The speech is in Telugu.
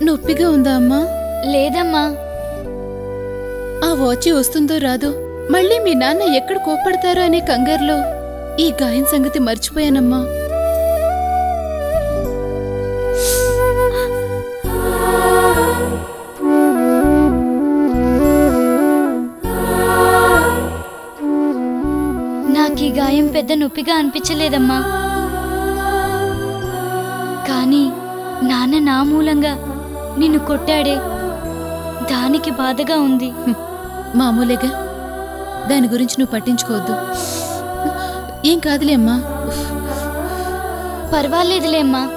నొప్పిగా ఉందా అమ్మా లేదమ్మా ఆ వాచి వస్తుందో రాదో మళ్ళీ మీ నాన్న ఎక్కడ కోప్పడతారో అనే కంగారులో ఈ గాయం సంగతి మర్చిపోయానమ్మా నాకు ఈ గాయం పెద్ద నొప్పిగా అనిపించలేదమ్మా కానీ నాన్న నా మూలంగా నిన్ను కొట్టాడే దానికి బాధగా ఉంది హ్మ్, మామూలేగా దాని గురించి నువ్వు పట్టించుకోవద్దు ఏం కాదులే అమ్మా పర్వాలేదులే అమ్మా